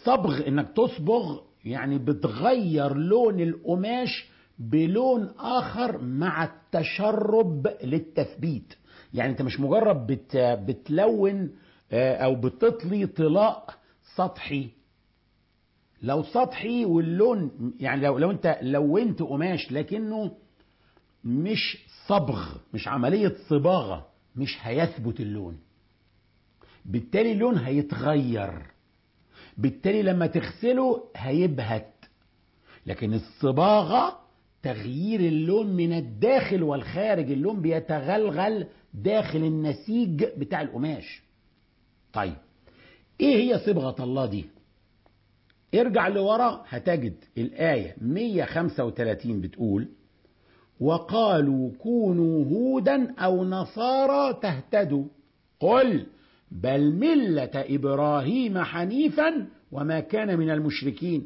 الصبغ انك تصبغ يعني بتغير لون القماش بلون اخر مع التشرب للتثبيت يعني انت مش مجرد بت بتلون او بتطلي طلاء سطحي لو سطحي واللون يعني لو لو انت لونت قماش لكنه مش صبغ مش عملية صباغة مش هيثبت اللون بالتالي اللون هيتغير بالتالي لما تغسله هيبهت لكن الصباغة تغيير اللون من الداخل والخارج اللون بيتغلغل داخل النسيج بتاع القماش طيب ايه هي صبغة الله دي ارجع لورا هتجد الآية 135 بتقول وقالوا كونوا هودا أو نصارى تهتدوا قل بل ملة إبراهيم حنيفا وما كان من المشركين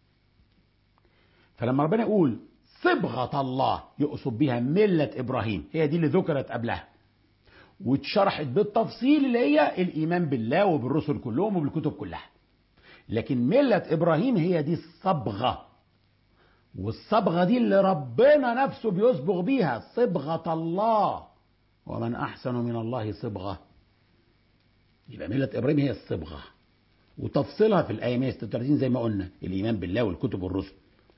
فلما ربنا يقول صبغة الله يقصد بها ملة إبراهيم هي دي اللي ذكرت قبلها واتشرحت بالتفصيل اللي هي الإيمان بالله وبالرسل كلهم وبالكتب كلها لكن ملة إبراهيم هي دي الصبغة والصبغة دي اللي ربنا نفسه بيصبغ بيها صبغة الله ومن أحسن من الله صبغة يبقى ملة إبراهيم هي الصبغة وتفصيلها في الآية 136 زي ما قلنا الإيمان بالله والكتب والرسل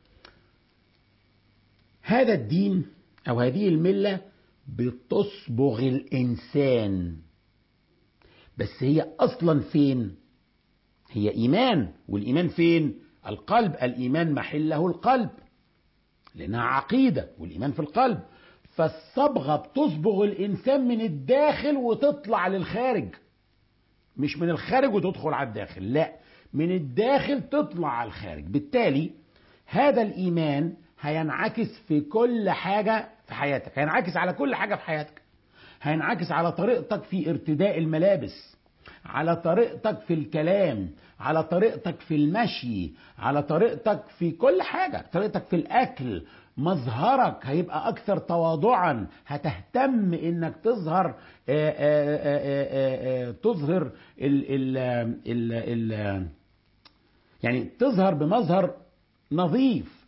هذا الدين أو هذه الملة بتصبغ الإنسان بس هي أصلا فين هي إيمان والإيمان فين القلب الإيمان محله القلب لأنها عقيدة والإيمان في القلب فالصبغة بتصبغ الإنسان من الداخل وتطلع للخارج مش من الخارج وتدخل على الداخل لا من الداخل تطلع على الخارج بالتالي هذا الإيمان هينعكس في كل حاجة في حياتك هينعكس على كل حاجة في حياتك هينعكس على طريقتك في ارتداء الملابس على طريقتك في الكلام على طريقتك في المشي على طريقتك في كل حاجة طريقتك في الأكل مظهرك هيبقى أكثر تواضعا هتهتم إنك تظهر آآ آآ آآ تظهر ال ال ال ال يعني تظهر بمظهر نظيف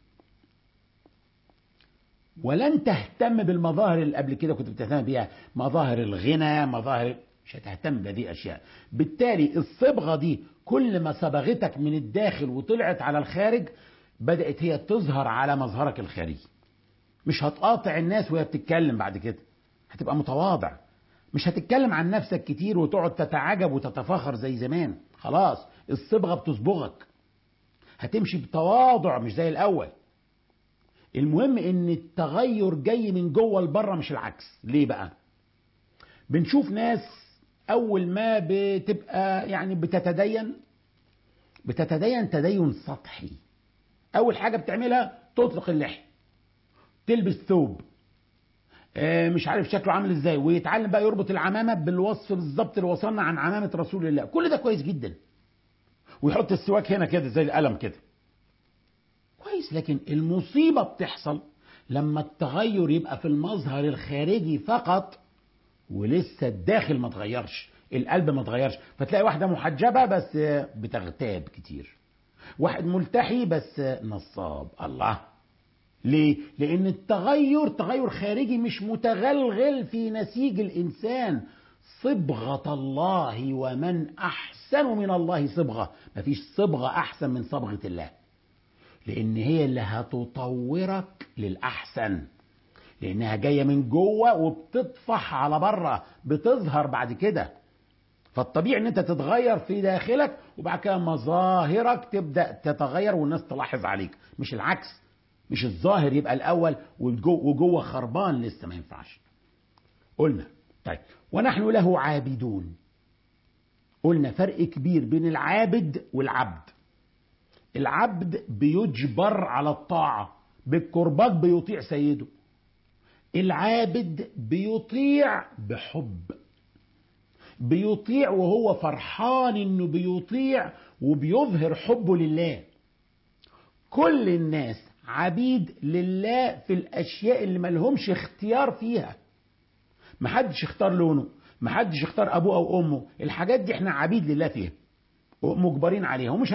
ولن تهتم بالمظاهر اللي قبل كده كنت بتهتم بيها مظاهر الغنى مظاهر مش هتهتم بهذه الاشياء بالتالي الصبغه دي كل ما صبغتك من الداخل وطلعت على الخارج بدات هي تظهر على مظهرك الخارجي مش هتقاطع الناس وهي بتتكلم بعد كده هتبقى متواضع مش هتتكلم عن نفسك كتير وتقعد تتعجب وتتفاخر زي زمان خلاص الصبغه بتصبغك هتمشي بتواضع مش زي الاول المهم ان التغير جاي من جوه لبره مش العكس ليه بقى بنشوف ناس اول ما بتبقى يعني بتتدين بتتدين تدين سطحي اول حاجه بتعملها تطلق اللحيه تلبس ثوب مش عارف شكله عامل ازاي ويتعلم بقى يربط العمامه بالوصف بالظبط اللي وصلنا عن عمامه رسول الله كل ده كويس جدا ويحط السواك هنا كده زي القلم كده كويس لكن المصيبه بتحصل لما التغير يبقى في المظهر الخارجي فقط ولسه الداخل ما اتغيرش القلب ما اتغيرش فتلاقي واحده محجبه بس بتغتاب كتير واحد ملتحي بس نصاب الله ليه لان التغير تغير خارجي مش متغلغل في نسيج الانسان صبغه الله ومن احسن من الله صبغه مفيش صبغه احسن من صبغه الله لان هي اللي هتطورك للاحسن لانها جايه من جوه وبتطفح على بره بتظهر بعد كده فالطبيعي ان انت تتغير في داخلك وبعد كده مظاهرك تبدا تتغير والناس تلاحظ عليك مش العكس مش الظاهر يبقى الاول وجوه خربان لسه ما ينفعش قلنا طيب ونحن له عابدون قلنا فرق كبير بين العابد والعبد العبد بيجبر على الطاعه بالكرباج بيطيع سيده العابد بيطيع بحب بيطيع وهو فرحان انه بيطيع وبيظهر حبه لله كل الناس عبيد لله في الاشياء اللي ملهمش اختيار فيها محدش اختار لونه محدش اختار ابوه او امه الحاجات دي احنا عبيد لله فيها مجبرين عليها ومش